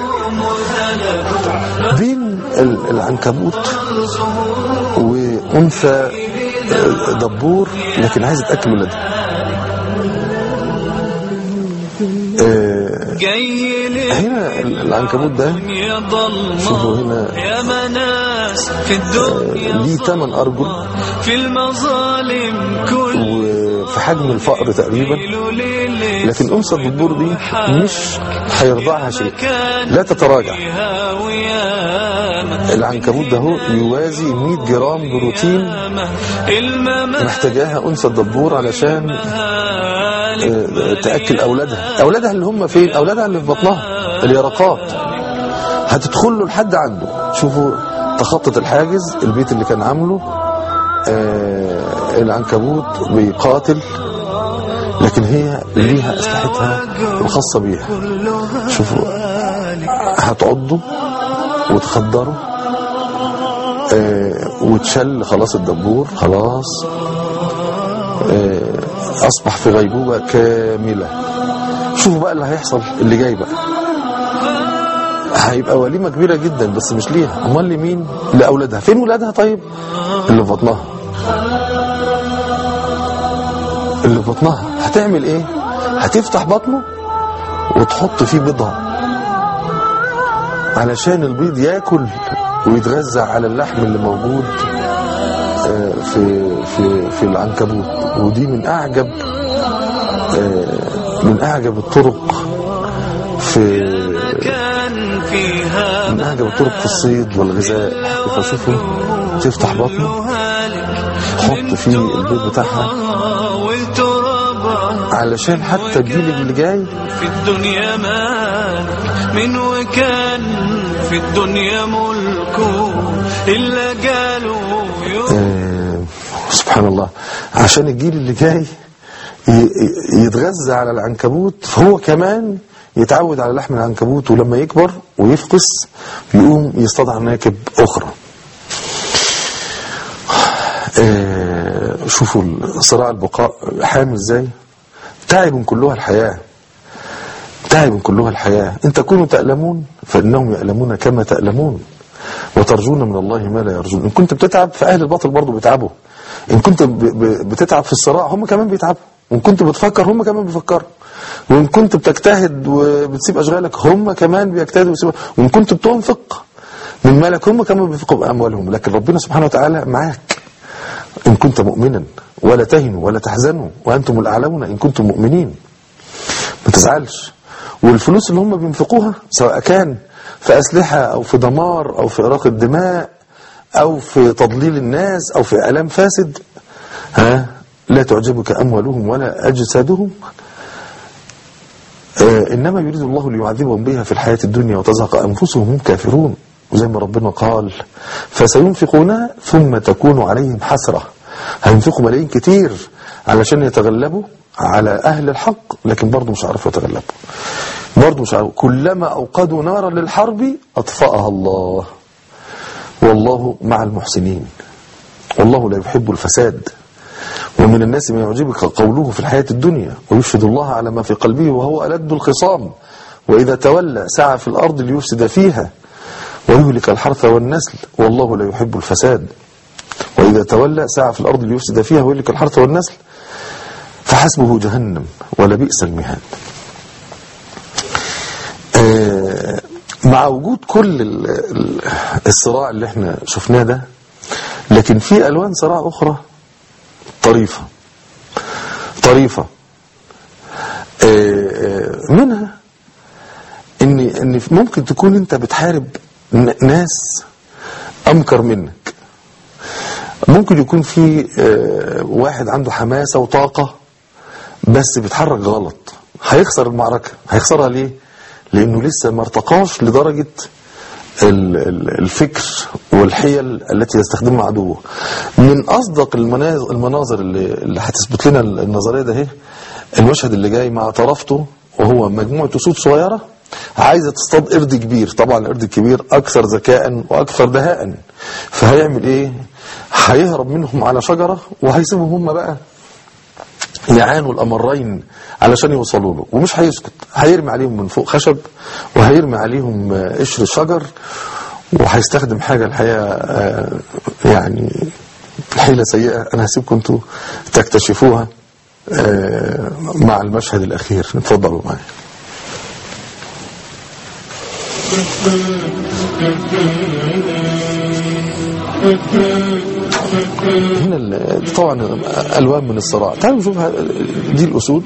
بين ال- العنكبوت وأنثى آه، دبور لكن عايزة تأكل ولادها آه، جاي لي هنا ال- العنكبوت ده يا ضلمة شوفوا هنا يا مناس في الدنيا ليه ثمان أرجل في المظالم كل وفي حجم الفأر تقريبا ليل لكن أنثى الدبور دي مش هيرضعها شيء لا تتراجع فيها وياما العنكبوت ده هو يوازي 100 جرام بروتين الممات محتاجاها أنثى الدبور علشان آه، تاكل اولادها اولادها اللي هم فين اولادها اللي في بطنها اليرقات هتدخل له لحد عنده شوفوا تخطط الحاجز البيت اللي كان عامله آه العنكبوت بيقاتل لكن هي ليها اسلحتها الخاصه بيها شوفوا هتعضه وتخدره آه وتشل خلاص الدبور خلاص آه اصبح في غيبوبه كامله شوفوا بقى اللي هيحصل اللي جاي بقى هيبقى وليمه كبيره جدا بس مش ليها امال لمين لاولادها فين ولادها طيب اللي في بطنها اللي في بطنها هتعمل ايه هتفتح بطنه وتحط فيه بيضها علشان البيض ياكل ويتغذى على اللحم اللي موجود آه، في في في العنكبوت ودي من اعجب آه، من اعجب الطرق في كان فيها من اعجب الطرق في الصيد والغذاء فشوفوا تفتح بطنه تحط فيه البيض بتاعها والتراب علشان حتى الجيل اللي جاي في الدنيا مالك من وكان في الدنيا ملكه إلا قالوا يوم آه، سبحان الله عشان الجيل اللي جاي ي- ي- يتغذى على العنكبوت فهو كمان يتعود على لحم العنكبوت ولما يكبر ويفقس يقوم يصطاد عناكب أخرى آه، شوفوا صراع البقاء حامل ازاي تعب كلها الحياة تعب كلها الحياة إن تكونوا تألمون فإنهم يألمون كما تألمون وترجون من الله ما لا يرجون إن كنت بتتعب فأهل الباطل برضو بيتعبوا إن كنت ب- ب- بتتعب في الصراع هم كمان بيتعبوا وإن كنت بتفكر هم كمان بيفكروا وإن كنت بتجتهد وبتسيب أشغالك هم كمان بيجتهدوا ويسيبوا وإن كنت بتنفق من مالك هم كمان بينفقوا بأموالهم لكن ربنا سبحانه وتعالى معاك إن كنت مؤمنا ولا تهنوا ولا تحزنوا وأنتم الأعلون إن كنتم مؤمنين ما تزعلش والفلوس اللي هم بينفقوها سواء كان في أسلحة أو في دمار أو في إراقة دماء أو في تضليل الناس أو في إعلام فاسد ها لا تعجبك أموالهم ولا أجسادهم آه إنما يريد الله ليعذبهم بها في الحياة الدنيا وتزهق أنفسهم هم كافرون وزي ما ربنا قال فسينفقونها ثم تكون عليهم حسرة هينفقوا ملايين كتير علشان يتغلبوا على أهل الحق لكن برضه مش عارفوا يتغلبوا برضه مش عارفوا كلما أوقدوا نارا للحرب أطفأها الله والله مع المحسنين والله لا يحب الفساد ومن الناس من يعجبك قوله في الحياة الدنيا ويشهد الله على ما في قلبه وهو ألد الخصام وإذا تولى سعى في الأرض ليفسد فيها ويهلك الحرث والنسل والله لا يحب الفساد وإذا تولى سعى في الأرض ليفسد فيها ويهلك الحرث والنسل فحسبه جهنم ولبئس المهاد آه، مع وجود كل ال- ال- الصراع اللي احنا شفناه ده لكن في ألوان صراع أخرى طريفة طريفة آه، آه، منها ان ان ممكن تكون انت بتحارب ن- ناس امكر منك ممكن يكون في آه، واحد عنده حماسة وطاقة بس بيتحرك غلط هيخسر المعركة هيخسرها ليه لانه لسه ما ارتقاش لدرجة ال- ال- الفكر والحيل التي يستخدمها عدوه من اصدق المناظر, المناظر اللي, اللي هتثبت لنا النظريه ده اهي المشهد اللي جاي مع طرفته وهو مجموعه اسود صغيره عايزه تصطاد قرد كبير طبعا القرد الكبير اكثر ذكاء واكثر دهاء فهيعمل ايه هيهرب منهم على شجره وهيسيبهم هم بقى يعانوا الأمرين علشان يوصلوا له ومش هيسكت هيرمي عليهم من فوق خشب وهيرمي عليهم آه، قشر شجر وهيستخدم حاجة الحقيقة آه، يعني حيلة سيئة أنا هسيبكم انتوا تكتشفوها آه، مع المشهد الأخير اتفضلوا معايا هنا ال- طبعا ألوان من الصراع تعالوا نشوف ه- دي الأسود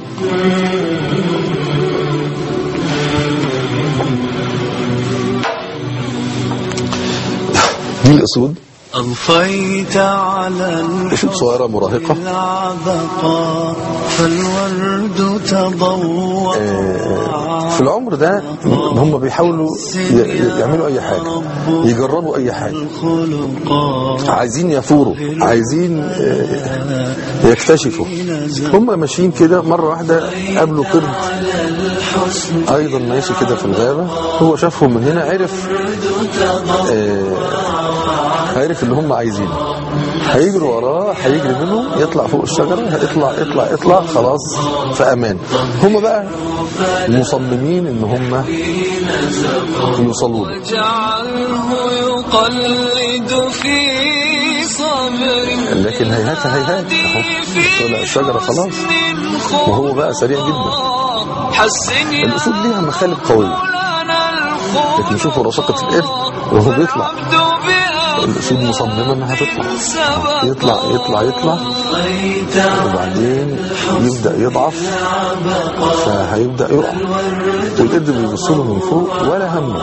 دي الأسود أضفيت على أسود صغيرة مراهقة العبقى فالورد تضوى في العمر ده هم بيحاولوا ي- يعملوا أي حاجة يجربوا أي حاجة الخلقا عايزين يثوروا عايزين آه، يكتشفوا هم ماشيين كده مرة واحدة قابلوا قرد أيضا ماشي كده في الغابة هو شافهم من هنا عرف آه، عرف اللي هم عايزينه هيجروا وراه هيجري منهم يطلع فوق الشجرة يطلع يطلع يطلع خلاص في أمان هم بقى مصممين إن هم يوصلوا له جعله يقلد في صبر لكن هيهات هيهات اهو طلع الشجرة خلاص وهو بقى سريع جدا حسن الأسود ليها مخالب قوية لكن شوفوا رشاقة القرد وهو بيطلع الأسود مصممة إنها تطلع يطلع يطلع يطلع وبعدين يبدأ يضعف فهيبدأ يقع والقرد بيبص له من فوق ولا همه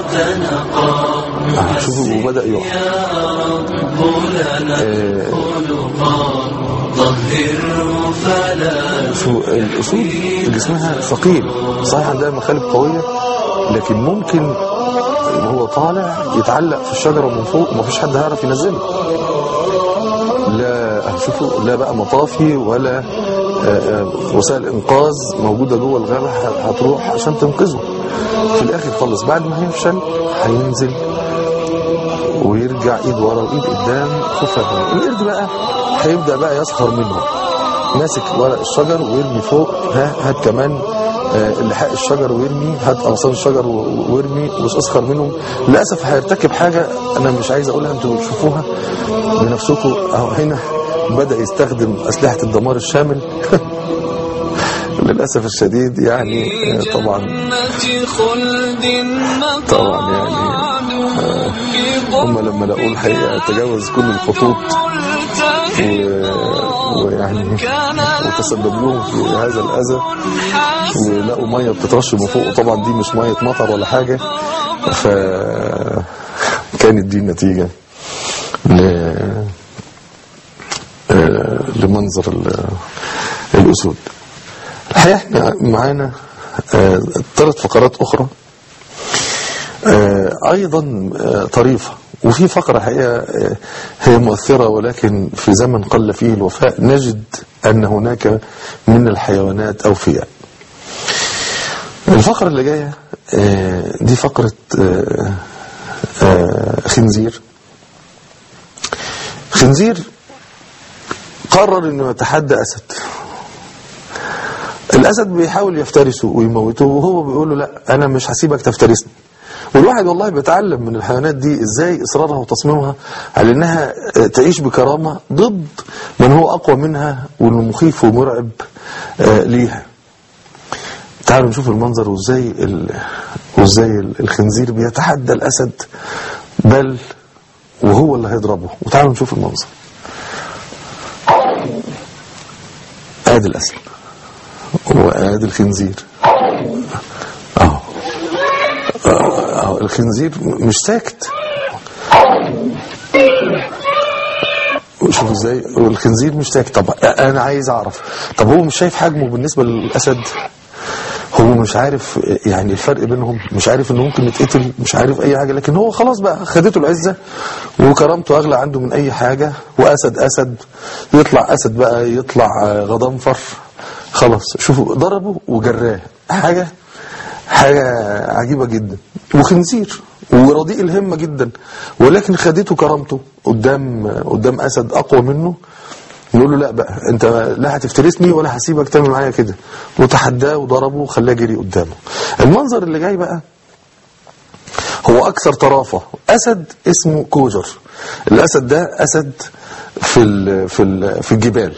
آه، شوفوا وبدأ يقع آه، شو الأسود جسمها ثقيل صحيح عندها مخالب قوية لكن ممكن وهو طالع يتعلق في الشجرة من فوق ومفيش حد هيعرف ينزله لا شوفوا لا بقى مطافي ولا آه، آه، وسائل انقاذ موجوده جوه الغابه ه- هتروح عشان تنقذه في الاخر خالص بعد ما هيفشل هينزل ويرجع ايد ورا وايد قدام خوفا منه. القرد بقى هيبدا بقى يسخر منه ماسك ورق الشجر ويرمي فوق ها هات كمان آه، لحاق الشجر ويرمي هات اغصان الشجر و- ويرمي واسخر منهم للاسف هيرتكب حاجه انا مش عايز اقولها انتوا تشوفوها بنفسكم اهو هنا بدا يستخدم اسلحه الدمار الشامل للاسف الشديد يعني آه، طبعا جنة خلد طبعا يعني هم لما لقوا الحقيقه تجاوز كل الخطوط و- ويعني وتسبب لهم في هذا الاذى ولقوا ميه بتترش من فوق طبعا دي مش ميه مطر ولا حاجه ف كانت دي النتيجه ل... آه، لمنظر ال- الاسود الحقيقه احنا معانا ثلاث فقرات اخرى آه، ايضا آه، طريفه وفي فقره حقيقه آه، هي مؤثره ولكن في زمن قل فيه الوفاء نجد ان هناك من الحيوانات اوفياء الفقره اللي جايه آه، دي فقره آه، آه، خنزير خنزير قرر انه يتحدى اسد الاسد بيحاول يفترسه ويموته وهو بيقول له لا انا مش هسيبك تفترسني والواحد والله بيتعلم من الحيوانات دي ازاي اصرارها وتصميمها على انها تعيش بكرامه ضد من هو اقوى منها وانه مخيف ومرعب آه، ليها تعالوا نشوف المنظر وازاي ال... وازاي ال- الخنزير بيتحدى الاسد بل وهو اللي هيضربه وتعالوا نشوف المنظر ادي الاسد وادي الخنزير اهو اهو الخنزير مش ساكت شوف ازاي والخنزير مش ساكت طب انا عايز اعرف طب هو مش شايف حجمه بالنسبه للاسد هو مش عارف يعني الفرق بينهم مش عارف انه ممكن يتقتل مش عارف اي حاجه لكن هو خلاص بقى خدته العزه وكرامته اغلى عنده من اي حاجه واسد اسد يطلع اسد بقى يطلع غضنفر خلاص شوفوا ضربه وجراه حاجه حاجه عجيبه جدا وخنزير ورديء الهمه جدا ولكن خدته كرامته قدام قدام اسد اقوى منه يقول له لا بقى انت لا هتفترسني ولا هسيبك تعمل معايا كده وتحداه وضربه وخلاه يجري قدامه المنظر اللي جاي بقى هو اكثر طرافه اسد اسمه كوجر الاسد ده اسد في ال في ال في الجبال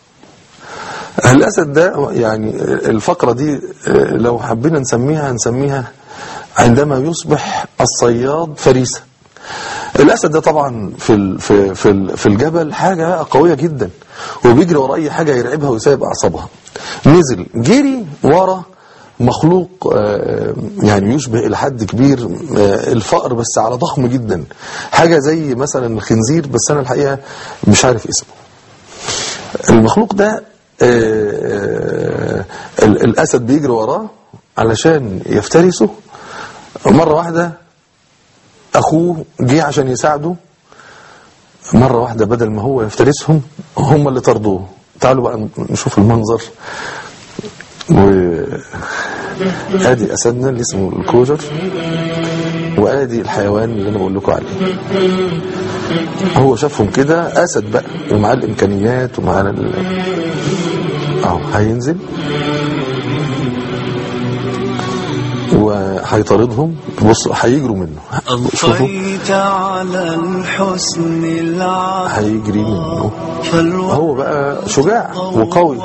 الاسد ده يعني الفقره دي لو حبينا نسميها نسميها عندما يصبح الصياد فريسه الاسد ده طبعا في ال- في في ال- في الجبل حاجه بقى قويه جدا وبيجري ورا اي حاجه يرعبها ويسيب اعصابها نزل جري ورا مخلوق آه، يعني يشبه الى حد كبير آه، الفأر بس على ضخم جدا حاجه زي مثلا الخنزير بس انا الحقيقه مش عارف اسمه المخلوق ده آه، ال- الاسد بيجري وراه علشان يفترسه مره واحده اخوه جه عشان يساعده مره واحده بدل ما هو يفترسهم هم اللي طردوه تعالوا بقى نشوف المنظر وادي اسدنا اللي اسمه الكوجر وادي الحيوان اللي انا بقول لكم عليه هو شافهم كده اسد بقى ومعاه الامكانيات ومعاه ال... اهو هينزل وهيطاردهم بص هيجروا منه شوفوا أضفيت على الحسن العطاء هيجري منه فالوقت هو بقى شجاع وقوي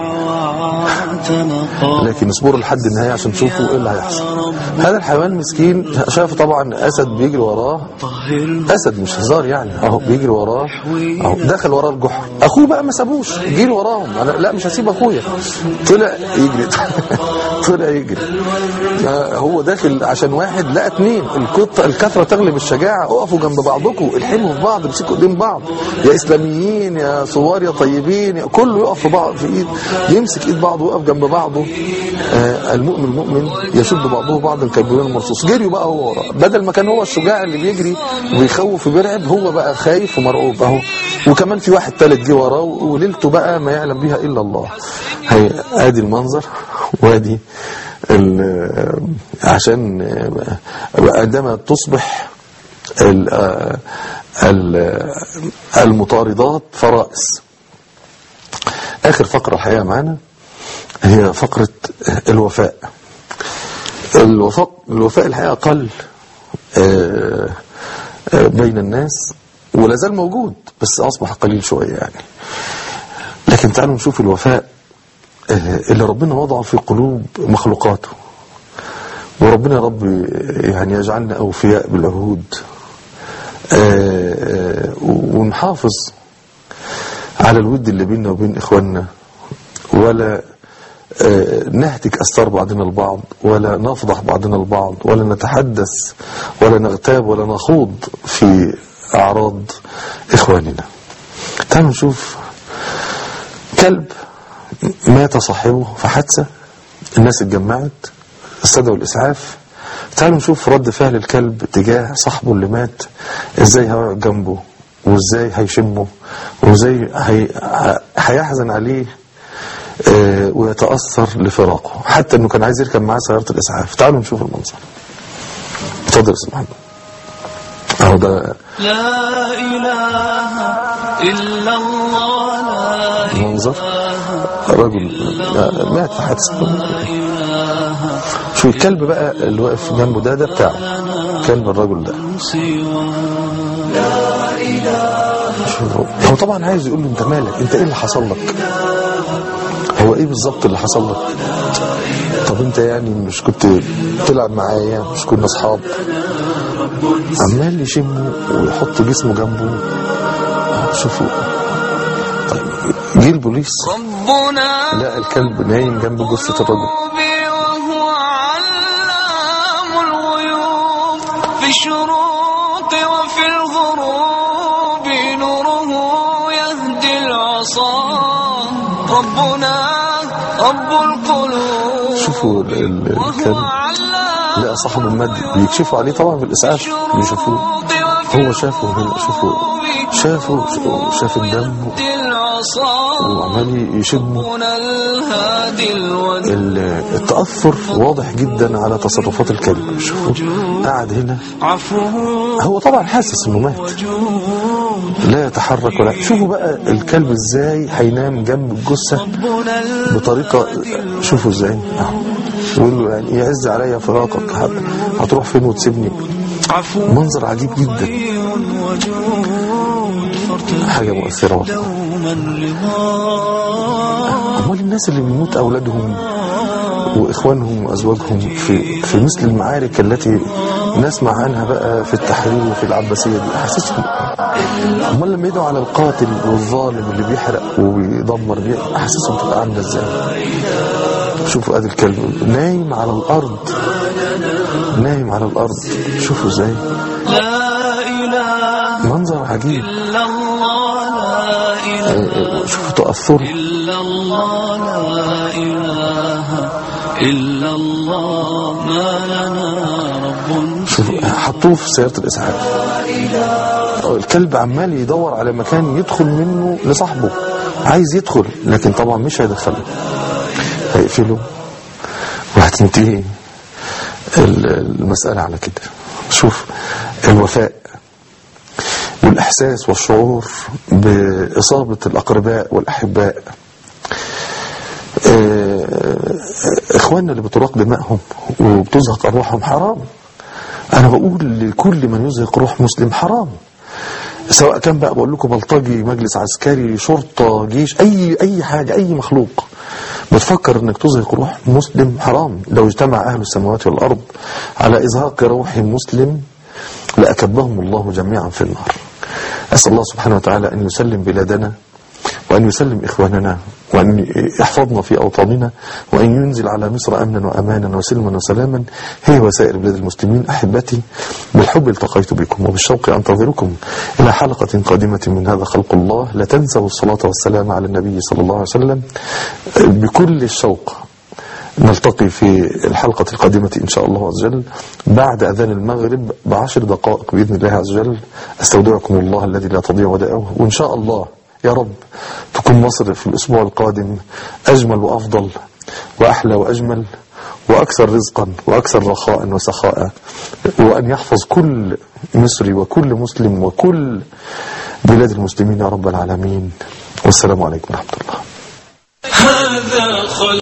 تنقى لكن اصبروا لحد النهايه عشان تشوفوا ايه اللي هيحصل هذا الحيوان مسكين شاف طبعا اسد بيجري وراه طهر اسد مش هزار يعني اهو بيجري وراه اهو دخل وراه الجحر اخوه بقى ما سابوش جري وراهم انا لا مش هسيب اخويا طلع يجري طلع يجري آه، هو داخل عشان واحد لا اتنين الكتة الكثرة تغلب الشجاعة اقفوا جنب بعضكم الحموا في بعض امسكوا ايدين بعض يا اسلاميين يا ثوار يا طيبين يا كله يقف في بعض في ايد يمسك ايد بعضه ويقف جنب بعضه آه المؤمن المؤمن يشد بعضه بعضا كالبنيان المرصوص جريوا بقى هو وراه بدل ما كان هو الشجاع اللي بيجري وبيخوف وبيرعب هو بقى خايف ومرعوب اهو وكمان في واحد تالت جه وراه وليلته بقى ما يعلم بها الا الله هي ادي المنظر وادي ال- عشان عندما تصبح ال- ال- المطاردات فرائس آخر فقرة الحقيقة معانا هي فقرة الوفاء الوفاء الوفاء الحقيقة قل آه، آه، بين الناس ولا زال موجود بس أصبح قليل شوية يعني لكن تعالوا نشوف الوفاء آه، اللي ربنا وضعه في قلوب مخلوقاته وربنا يا رب يعني يجعلنا أوفياء بالعهود آه، آه، ونحافظ على الود اللي بيننا وبين إخواننا ولا آه، نهتك أستار بعضنا البعض ولا نفضح بعضنا البعض ولا نتحدث ولا نغتاب ولا نخوض في أعراض إخواننا تعالوا نشوف كلب مات صاحبه في حادثة الناس اتجمعت استدعوا الإسعاف تعالوا نشوف رد فعل الكلب تجاه صاحبه اللي مات ازاي هيقعد جنبه وازاي هيشمه وازاي هي... هيحزن عليه آه، ويتأثر لفراقه حتى انه كان عايز يركب معاه سيارة الإسعاف تعالوا نشوف المنظر اتفضل يا استاذ محمد اهو ده لا إله إلا الله لا المنظر رجل آه، مات في حادثة إله شو الكلب بقى اللي واقف جنبه ده ده بتاعه كلب الرجل ده سوى شو هو طبعا عايز يقول له انت مالك انت ايه اللي حصل لك هو ايه بالظبط اللي حصل لك طب انت يعني مش كنت تلعب معايا مش كنا اصحاب عمال يشمه ويحط جسمه جنبه شوفوا طيب جه البوليس ربنا لقى الكلب نايم جنب جثة الرجل بي وهو علام الغيوب في الشروق وفي الغروب نوره يهدي العصا ربنا رب القلوب شوفوا ال- ال- وهو الكلب علام لقى صاحبه ممد بيكشفوا عليه طبعا بالاسعاف بيشوفوه هو شافه هنا شوفوا شافه شاف الدم يهدي العصا وعمال يشمه ربنا الهادي الودود ال- التأثر واضح جدا على تصرفات الكلب شوفوا قاعد هنا عفوه هو طبعا حاسس انه مات وجود لا يتحرك ولا شوفوا بقى الكلب ازاي هينام جنب الجثة ربنا بطريقة شوفوا ازاي اهو يقول له يعني يعز عليا فراقك هت- هتروح فين وتسيبني عفو منظر عجيب جدا وجود فرد حاجة مؤثرة والله دوما رضا امال الناس اللي بيموت اولادهم واخوانهم وازواجهم في في مثل المعارك التي نسمع عنها بقى في التحرير وفي العباسيه دي احسسهم امال لما يدعوا على القاتل والظالم اللي بيحرق وبيدمر بي- احسسهم تبقى عامله ازاي شوفوا ادي الكلب نايم على الارض نايم على الارض شوفوا ازاي لا إله منظر عجيب إلا الله لا إله شوفوا تأثره إلا الله لا إله إلا الله ما لنا رب شوفوا حطوه في سيارة الإسعاف الكلب عمال يدور على مكان يدخل منه لصاحبه عايز يدخل لكن طبعا مش هيدخله هيقفله وهتنتهي ال- المسألة على كده شوف الوفاء والإحساس والشعور بإصابة الأقرباء والأحباء آه، إخواننا اللي بتراق دمائهم وبتزهق أرواحهم حرام أنا بقول لكل من يزهق روح مسلم حرام سواء كان بقى بقول لكم بلطجي مجلس عسكري شرطة جيش أي أي حاجة أي مخلوق بتفكر انك تزهق روح مسلم حرام لو اجتمع اهل السماوات والارض على ازهاق روح مسلم لاكبهم الله جميعا في النار اسال الله سبحانه وتعالى ان يسلم بلادنا وأن يسلم إخواننا وأن يحفظنا في أوطاننا وأن ينزل على مصر أمنا وأمانا وسلما وسلاما هي وسائر بلاد المسلمين أحبتي بالحب التقيت بكم وبالشوق أنتظركم إلى حلقة قادمة من هذا خلق الله لا تنسوا الصلاة والسلام على النبي صلى الله عليه وسلم بكل الشوق نلتقي في الحلقة القادمة إن شاء الله عز وجل بعد أذان المغرب بعشر دقائق بإذن الله عز وجل أستودعكم الله الذي لا تضيع ودائعه وإن شاء الله يا رب تكون مصر في الأسبوع القادم أجمل وأفضل وأحلى وأجمل وأكثر رزقا وأكثر رخاء وسخاء وأن يحفظ كل مصري وكل مسلم وكل بلاد المسلمين يا رب العالمين والسلام عليكم ورحمة الله هذا خلق